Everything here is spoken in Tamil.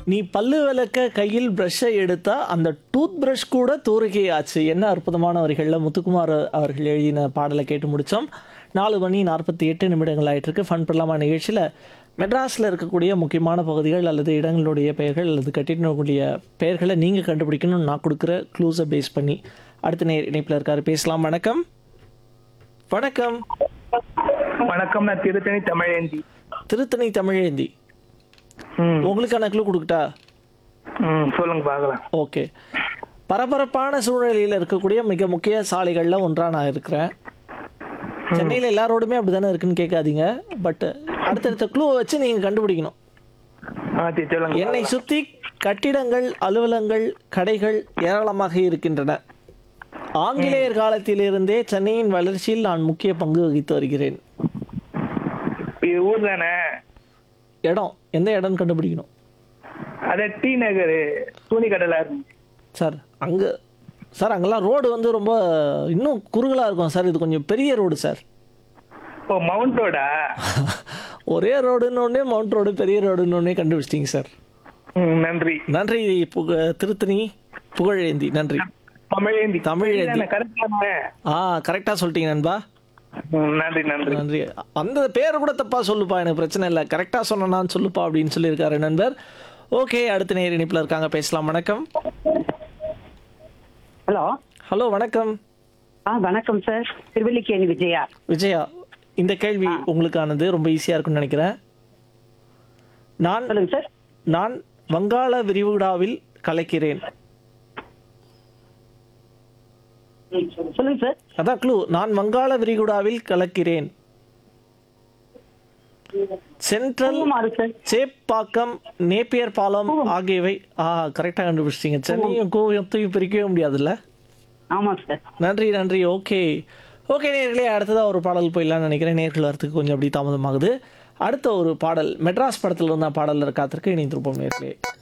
நீ பல்லு விளக்க கையில் ப்ரஷ்ஷை எடுத்தா அந்த டூத் பிரஷ் கூட தூரிகை ஆச்சு என்ன அற்புதமான வரிகளில் முத்துக்குமார் அவர்கள் எழுதின பாடலை கேட்டு முடித்தோம் நாலு மணி நாற்பத்தி எட்டு நிமிடங்கள் ஆயிட்டு இருக்கு ஃபன் பண்ணலாமா நிகழ்ச்சியில் மெட்ராஸில் இருக்கக்கூடிய முக்கியமான பகுதிகள் அல்லது இடங்களுடைய பெயர்கள் அல்லது கட்டிடங்களுடைய பெயர்களை நீங்கள் கண்டுபிடிக்கணும்னு நான் கொடுக்குற க்ளூஸை பேஸ் பண்ணி அடுத்த நேர் இணைப்பில் இருக்காரு பேசலாம் வணக்கம் வணக்கம் வணக்கம் நான் திருத்தணி தமிழேந்தி திருத்தணி தமிழேந்தி ம் உங்களுக்கான க்ளூ கொடுக்கட்டா ம் சொல்லுங்க பார்க்கலாம் ஓகே பரபரப்பான சூழ்நிலையில் இருக்கக்கூடிய மிக முக்கிய சாலைகளில் ஒன்றா நான் இருக்கிறேன் சென்னையில் எல்லா ரோடுமே அப்படி தானே இருக்குன்னு கேட்காதீங்க பட் அடுத்தடுத்த க்ளூ வச்சு நீங்கள் கண்டுபிடிக்கணும் ஆ சரி சொல்லுங்க என்னை சுற்றி கட்டிடங்கள் அலுவலங்கள் கடைகள் ஏராளமாக இருக்கின்றன ஆங்கிலேயர் காலத்திலிருந்தே சென்னையின் வளர்ச்சியில் நான் முக்கிய பங்கு வகித்து வருகிறேன் இது ஊர் தானே இடம் எந்த இடம்னு கண்டுபிடிக்கணும் அத டி நகர் துணி கடலா இருக்கு சார் அங்கே சார் அங்கெல்லாம் ரோடு வந்து ரொம்ப இன்னும் குறுகலாக இருக்கும் சார் இது கொஞ்சம் பெரிய ரோடு சார் ஓ மவுண்ட் ரோடா ஒரே ரோடுன்னு ஒன்றே மவுண்ட் ரோடு பெரிய ரோடுன்னு ஒன்றே கண்டுபிடிச்சிட்டிங்க சார் ம் நன்றி நன்றி புக திருத்தணி புகழேந்தி நன்றி தமிழேந்தி தமிழேந்தி. கரெக்டான ஆ கரெக்டாக சொல்லிட்டீங்க நண்பா நன்றி நன்றி நன்றி அந்த பேர் கூட தப்பா சொல்லுப்பா எனக்கு பிரச்சனை இல்லை கரெக்டாக சொன்னேன்னு சொல்லுப்பா அப்படின்னு சொல்லியிருக்காரு நண்பர் ஓகே அடுத்த நேர் இணைப்பில் இருக்காங்க பேசலாம் வணக்கம் ஹலோ ஹலோ வணக்கம் ஆ வணக்கம் சார் திருவல்லிக்கேணி விஜயா விஜயா இந்த கேள்வி உங்களுக்கானது ரொம்ப ஈஸியாக இருக்கும்னு நினைக்கிறேன் நான் சொல்லுங்க சார் நான் வங்காள விரிகுடாவில் கலைக்கிறேன் சொல்லுங்க சார் அதான் க்ளூ நான் வங்காள விரிகுடாவில் கலக்கிறேன் சென்ட்ரல் பூமாறு சார் சேப்பாக்கம் நேப்பியர் பாலம் ஆகியவை ஆ கரெக்டாக கண்டுபிடிச்சிட்டீங்க சென்னையும் கோயத்தையும் பிரிக்கவே முடியாதுல்ல ஆமா சார் நன்றி நன்றி ஓகே ஓகே நேர்களே அடுத்ததாக ஒரு பாடல் போயிடலாம்னு நினைக்கிறேன் நேர்கள் வரத்துக்கு கொஞ்சம் அப்படி தாமதமாகுது அடுத்த ஒரு பாடல் மெட்ராஸ் படத்தில் இருந்த பாடலில் காத்திருக்கு இணைந்திருப்போம் நேர்களே